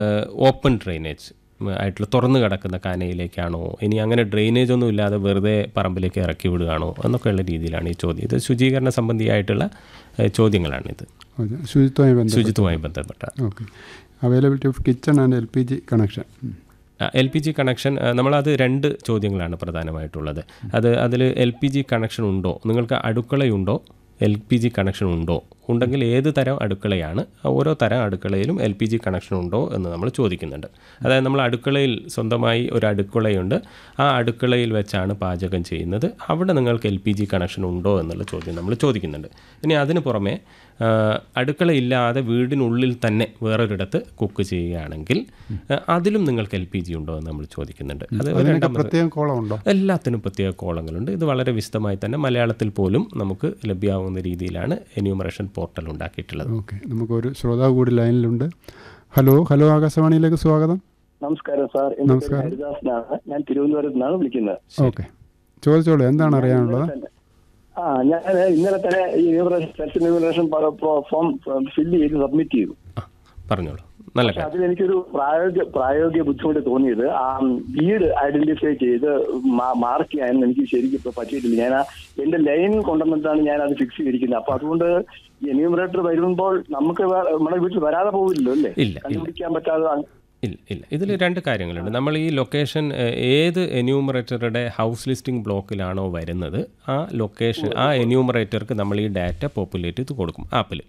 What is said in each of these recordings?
Open drainage ആയിട്ടുള്ള തുറന്നു കിടക്കുന്ന കാനയിലേക്കാണോ ഇനി അങ്ങനെ ഡ്രെയിനേജ് ഒന്നും ഇല്ലാതെ വെറുതെ പറമ്പിലേക്ക് ഇറക്കി വിടുകയാണോ എന്നൊക്കെയുള്ള രീതിയിലാണ് ഈ ചോദ്യം ഇത് ശുചീകരണ സംബന്ധിയായിട്ടുള്ള ഏഹ്, ചോദ്യങ്ങളാണിത് ഓക്കെ. ശുചിത്വമായി ബന്ധം ശുചിത്വമായി ബന്ധപ്പെട്ട okay availability of kitchen and L P G connection L P G connection ആ, നമ്മളത് രണ്ട് ചോദ്യങ്ങളാണ് പ്രധാനമായിട്ടുള്ളത് അത് അതിൽ എൽ പി ജി കണക്ഷൻ ഉണ്ടോ നിങ്ങൾക്ക് അടുക്കളയുണ്ടോ എൽ പി ജി കണക്ഷൻ ഉണ്ടോ ഉണ്ടെങ്കിൽ ഏത് തരം അടുക്കളയാണ് ഓരോ തരം അടുക്കളയിലും എൽ പി ജി കണക്ഷൻ ഉണ്ടോ എന്ന് നമ്മൾ ചോദിക്കുന്നുണ്ട് അതായത് നമ്മൾ അടുക്കളയിൽ സ്വന്തമായി ഒരു അടുക്കളയുണ്ട് ആ അടുക്കളയിൽ വെച്ചാണ് പാചകം ചെയ്യുന്നത് അവിടെ നിങ്ങൾക്ക് എൽ പി ജി കണക്ഷൻ ഉണ്ടോ എന്നുള്ള ചോദ്യം നമ്മൾ ചോദിക്കുന്നുണ്ട് ഇനി അതിന് പുറമെ ആ, അടുക്കളയില്ലാതെ വീടിനുള്ളിൽ തന്നെ വേറൊരിടത്ത് കുക്ക് ചെയ്യുകയാണെങ്കിൽ ആ, അതിലും നിങ്ങൾക്ക് എൽ പി ജി ഉണ്ടോ എന്ന് നമ്മൾ ചോദിക്കുന്നുണ്ട് അത് ഒരു അതിനൊക്കെ രണ്ടാമത് പ്രത്യേകം കോളം ഉണ്ടോ എല്ലാത്തിനും പ്രത്യേക കോളങ്ങളുണ്ട് ഇത് വളരെ വിശദമായി തന്നെ മലയാളത്തിൽ പോലും നമുക്ക് ലഭ്യമാവുന്ന രീതിയിലാണ് എന്യൂമറേഷൻ പോർട്ടൽ ഉണ്ടാക്കിയിട്ടുള്ളത് ഓക്കെ നമുക്കൊരു ശ്രോതാവ് കൂടി ലൈനിലുണ്ട് ഹലോ ഹലോ ആകാശവാണിയിലേക്ക് സ്വാഗതം നമസ്കാരം സാർ എന്റെ പേര് നമസ്കാരം. ഹരിദാസനാണ് ഞാൻ തിരുവനന്തപുരത്ത് നിന്നാണ് വിളിക്കുന്നത് ഓക്കെ ചോദിച്ചോളൂ എന്താണ് അറിയാനുള്ളത് ആ ഞാൻ ഇന്നലെ തന്നെ ഈ സെൽഫ് ന്യൂമറേഷൻ ഫോം ഫില്ല് ചെയ്ത് സബ്മിറ്റ് ചെയ്തു ആ പറഞ്ഞോളൂ നല്ല പക്ഷെ കാര്യം അതിൽ എനിക്കൊരു പ്രായോഗിക പ്രായോഗിക ബുദ്ധിമുട്ട് തോന്നിയത് ആ വീട് ഐഡന്റിഫൈ ചെയ്ത് മാർക്ക് ചെയ്യാൻ എനിക്ക് ശരിക്കും ഇപ്പൊ പറ്റിയിട്ടില്ല ഞാൻ ആ എന്റെ ലൈൻ കൊണ്ടുവന്നിട്ടാണ് ഞാൻ അത് ഫിക്സ് ചെയ്തിരിക്കുന്നത് അപ്പൊ അതുകൊണ്ട് എന്യൂമറേറ്റർ വരുമ്പോൾ നമുക്ക് വേ- നമ്മുടെ വീട്ടിൽ വരാതെ പോവില്ലല്ലോ അല്ലേ ഇല്ല, ഇല്ല. കണ്ടുപിടിക്കാൻ പറ്റാതെ അങ്- ഇല്ല ഇല്ല ഇതിൽ രണ്ട് കാര്യങ്ങളുണ്ട് നമ്മൾ ഈ ലൊക്കേഷൻ ഏഹ്, ഏത് എന്യൂമറേറ്ററുടെ ഹൗസ് ലിസ്റ്റിംഗ് ബ്ലോക്കിലാണോ വരുന്നത് ആ ലൊക്കേഷൻ ആ എന്യൂമറേറ്റർക്ക് നമ്മൾ ഈ ഡാറ്റ പോപ്പുലേറ്റ് ചെയ്ത് കൊടുക്കും ആപ്പിൽ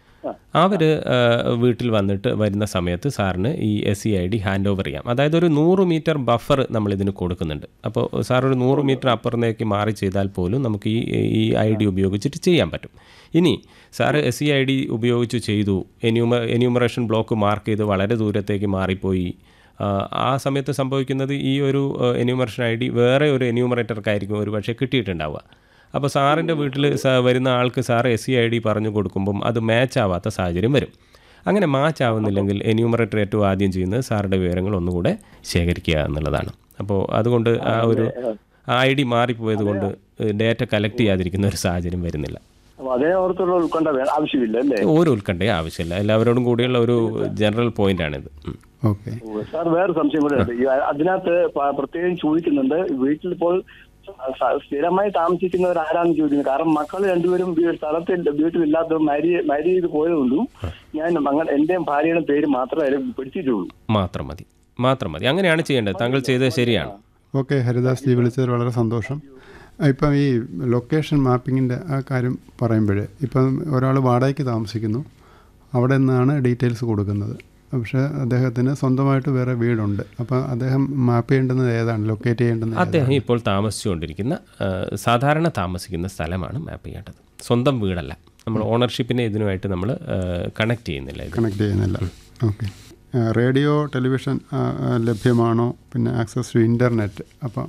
അവർ വീട്ടിൽ വന്നിട്ട് വരുന്ന സമയത്ത് സാറിന് ഈ S C I D hand over ചെയ്യാം അതായത് ഒരു നൂറ് മീറ്റർ ബഫർ നമ്മൾ ഇതിന് കൊടുക്കുന്നുണ്ട് അപ്പോൾ സാർ ഒരു നൂറ് മീറ്റർ അപ്പുറത്തേക്ക് മാറി ചെയ്താൽ പോലും നമുക്ക് ഈ ഈ ഐ ഡി ഉപയോഗിച്ചിട്ട് ചെയ്യാൻ പറ്റും ഇനി sir S C I D ഉപയോഗിച്ച് ചെയ്തു എന്യൂമ എന്യൂമറേഷൻ ബ്ലോക്ക് മാർക്ക് ചെയ്ത് വളരെ ദൂരത്തേക്ക് മാറിപ്പോയി ആ, ആ സമയത്ത് സംഭവിക്കുന്നത് ഈ ഒരു എന്യൂമറേഷൻ ഐ ഡി വേറെ ഒരു എന്യൂമറേറ്റർക്കായിരിക്കും ഒരു പക്ഷേ കിട്ടിയിട്ടുണ്ടാവുക അപ്പോൾ സാറിൻ്റെ വീട്ടിൽ വരുന്ന ആൾക്ക് sir S C I D പറഞ്ഞു കൊടുക്കുമ്പം അത് മാച്ച് ആവാത്ത സാഹചര്യം വരും അങ്ങനെ മാച്ച് ആവുന്നില്ലെങ്കിൽ എന്യൂമറേറ്റർ ഏറ്റവും ആദ്യം ചെയ്യുന്നത് സാറിൻ്റെ വിവരങ്ങൾ ഒന്നുകൂടെ ശേഖരിക്കുക എന്നുള്ളതാണ് അപ്പോൾ അതുകൊണ്ട് ആ ഒരു ആ ഐ ഡി മാറിപ്പോയത് കൊണ്ട് ഡേറ്റ കളക്ട് ചെയ്യാതിരിക്കുന്ന ഒരു സാഹചര്യം വരുന്നില്ല അപ്പൊ അതേ ഓർത്തുള്ള ഉൾക്കൊണ്ട വേ- ആവശ്യമില്ല അല്ലേ ഓരോ ഉത്കണ്ഠയും ആവശ്യമില്ല എല്ലാവരോടും കൂടിയുള്ള ഒരു ജനറൽ പോയിന്റാണിത് ഉം. ഓക്കെ സാർ വേറെ സംശയം കൂടെ ഉണ്ട് ഈ അതിനകത്ത് പ- പ്രത്യേകം ചോദിക്കുന്നുണ്ട് വീട്ടിൽ ഇപ്പോൾ സ- സ- സ്ഥിരമായി താമസിക്കുന്നവർ ആരാന്ന് ചോദിക്കുന്നത് കാരണം മക്കൾ രണ്ടുപേരും വീ- സ്ഥലത്തിൽ വീട്ടിലില്ലാത്തതും മാരി മാരി ചെയ്ത് പോയതുകൊണ്ടും ഞാൻ അങ്ങനെ എന്റെയും ഭാര്യയുടെ പേര് മാത്രമേ അതിൽ പെടുത്തിയിട്ടുള്ളൂ മാത്രം മതി മാത്രം മതി അങ്ങനെയാണ് ചെയ്യേണ്ടത് താങ്കൾ ചെയ്തത് ശരിയാണ് ഓക്കെ ഹരിദാസ് ജി വിളിച്ചതിൽ വളരെ സന്തോഷം ഇപ്പം ഈ ലൊക്കേഷൻ മാപ്പിങ്ങിൻ്റെ ആ കാര്യം പറയുമ്പോൾ ഇപ്പം ഒരാൾ വാടകയ്ക്ക് താമസിക്കുന്നു അവിടെ നിന്നാണ് ഡീറ്റെയിൽസ് കൊടുക്കുന്നത് പക്ഷേ അദ്ദേഹത്തിന് സ്വന്തമായിട്ട് വേറെ വീടുണ്ട് അപ്പം അദ്ദേഹം മാപ്പ് ചെയ്യേണ്ടുന്നത് ഏതാണ് ലൊക്കേറ്റ് ചെയ്യേണ്ടുന്നത് ഏതാണ്? അദ്ദേഹം ഇപ്പോൾ താമസിച്ചുകൊണ്ടിരിക്കുന്ന ആ, സാധാരണ താമസിക്കുന്ന സ്ഥലമാണ് മാപ്പ് ചെയ്യേണ്ടത് സ്വന്തം വീടല്ല നമ്മൾ ഓണർഷിപ്പിനെ ഇതിനുമായിട്ട് നമ്മൾ കണക്ട് ചെയ്യുന്നില്ല ഇത് കണക്ട് ചെയ്യുന്നില്ല ഓക്കെ റേഡിയോ ടെലിവിഷൻ ആ, ആ, ലഭ്യമാണോ പിന്നെ ആക്സസ് ടു ഇൻ്റർനെറ്റ് അപ്പോൾ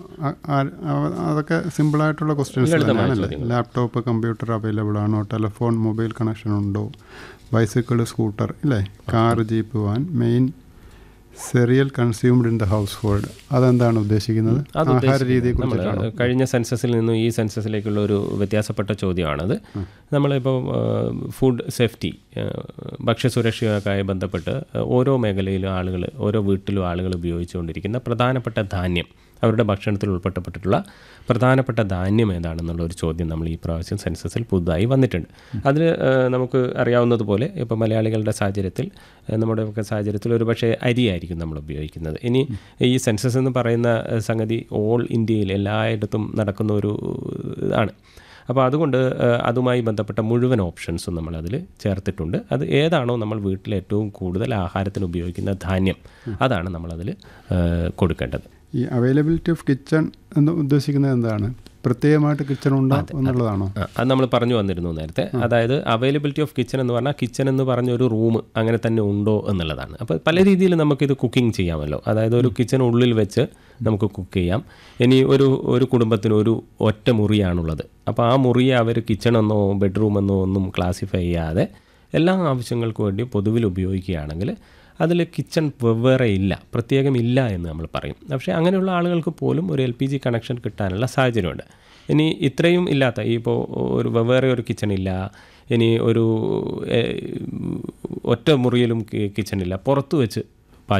അതൊക്കെ സിമ്പിളായിട്ടുള്ള ക്വസ്റ്റ്യൻസ് ലളിതമായ തന്നെയാണല്ലേ ചോദ്യങ്ങൾ. ലാപ്ടോപ്പ് കമ്പ്യൂട്ടർ അവൈലബിൾ ആണോ ടെലിഫോൺ മൊബൈൽ കണക്ഷൻ ഉണ്ടോ ബൈസിക്കിൾ സ്കൂട്ടർ ഇല്ലേ car jeep van main cereal consumed in the household അതെന്താണ് ഉദ്ദേശിക്കുന്നത് അത് ആഹാര ഉദ്ദേശിക്കുന്നത് രീതിയെ നമ്മൾ കുറിച്ചിട്ടാണോ കഴിഞ്ഞ സെൻസസിൽ നിന്നും ഈ സെൻസസിലേക്കുള്ള ഒരു വ്യത്യാസപ്പെട്ട ചോദ്യമാണത് നമ്മളിപ്പോൾ ഫുഡ് സേഫ്റ്റി ഭക്ഷ്യസുരക്ഷയുമായി ബന്ധപ്പെട്ട് ആ, ഓരോ മേഖലയിലും ആളുകൾ ഓരോ വീട്ടിലും ആളുകൾ ഉപയോഗിച്ചുകൊണ്ടിരിക്കുന്ന പ്രധാനപ്പെട്ട ധാന്യം അവരുടെ ഭക്ഷണത്തിൽ ഉൾപ്പെട്ടപ്പെട്ടിട്ടുള്ള പ്രധാനപ്പെട്ട ധാന്യം ഏതാണെന്നുള്ള ഒരു ചോദ്യം നമ്മൾ ഈ പ്രാവശ്യം സെൻസസിൽ പുതുതായി വന്നിട്ടുണ്ട് അതിൽ നമുക്ക് അറിയാവുന്നതുപോലെ ഇപ്പോൾ മലയാളികളുടെ സാഹചര്യത്തിൽ ആ, നമ്മുടെ ഒക്കെ സാഹചര്യത്തിൽ ഒരു പക്ഷേ അരിയായിരിക്കും നമ്മൾ ഉപയോഗിക്കുന്നത് ഇനി ഈ സെൻസസ് എന്ന് പറയുന്ന ആ, സംഗതി ഓൾ ഇന്ത്യയിൽ എല്ലായിടത്തും നടക്കുന്ന ഒരു ഇതാണ് അപ്പോൾ അതുകൊണ്ട് ആ, അതുമായി ബന്ധപ്പെട്ട മുഴുവൻ ഓപ്ഷൻസും നമ്മളതിൽ ചേർത്തിട്ടുണ്ട് അത് ഏതാണോ നമ്മൾ വീട്ടിൽ ഏറ്റവും കൂടുതൽ ആഹാരത്തിന് ഉപയോഗിക്കുന്ന ധാന്യം അതാണ് നമ്മളതിൽ ആ, കൊടുക്കേണ്ടത് ഈ അവൈലബിലിറ്റി ഓഫ് കിച്ചൺ എന്ന് ഉദ്ദേശിക്കുന്നത് എന്താണ് പ്രത്യേകമായിട്ട് കിച്ചൺ ഉണ്ടോ എന്നുള്ളതാണോ ആ, അത് നമ്മൾ പറഞ്ഞു വന്നിരുന്നു നേരത്തെ അതായത് അവൈലബിലിറ്റി ഓഫ് കിച്ചൺ എന്ന് പറഞ്ഞാൽ കിച്ചൺ എന്ന് പറഞ്ഞ ഒരു റൂം അങ്ങനെ തന്നെ ഉണ്ടോ എന്നുള്ളതാണ് അപ്പോൾ പല രീതിയിൽ നമുക്കിത് കുക്കിംഗ് ചെയ്യാമല്ലോ അതായത് ഒരു കിച്ചൺ ഉള്ളിൽ വെച്ച് നമുക്ക് കുക്ക് ചെയ്യാം ഇനി ഒരു ഒരു കുടുംബത്തിന് ഒരു ഒറ്റ മുറിയാണുള്ളത് അപ്പോൾ ആ മുറിയെ അവർ കിച്ചണെന്നോ ബെഡ്റൂമെന്നോ ഒന്നും ക്ലാസിഫൈ ചെയ്യാതെ എല്ലാ ആവശ്യങ്ങൾക്കും വേണ്ടി പൊതുവിൽ ഉപയോഗിക്കുകയാണെങ്കിൽ അതിൽ കിച്ചൺ വെവ്വേറെ ഇല്ല പ്രത്യേകം ഇല്ല എന്ന് നമ്മൾ പറയും പക്ഷേ അങ്ങനെയുള്ള ആളുകൾക്ക് പോലും ഒരു എൽ പി ജി കണക്ഷൻ കിട്ടാനുള്ള സാഹചര്യമുണ്ട് ഇനി ഇത്രയും ഇല്ലാത്ത ഈ ഇപ്പോൾ ഒരു വെവ്വേറെ ഒരു കിച്ചൺ ഇല്ല ഇനി ഒരു ഏഹ്, ഒറ്റ മുറിയിലും കിച്ചൺ ഇല്ല പുറത്ത് വെച്ച്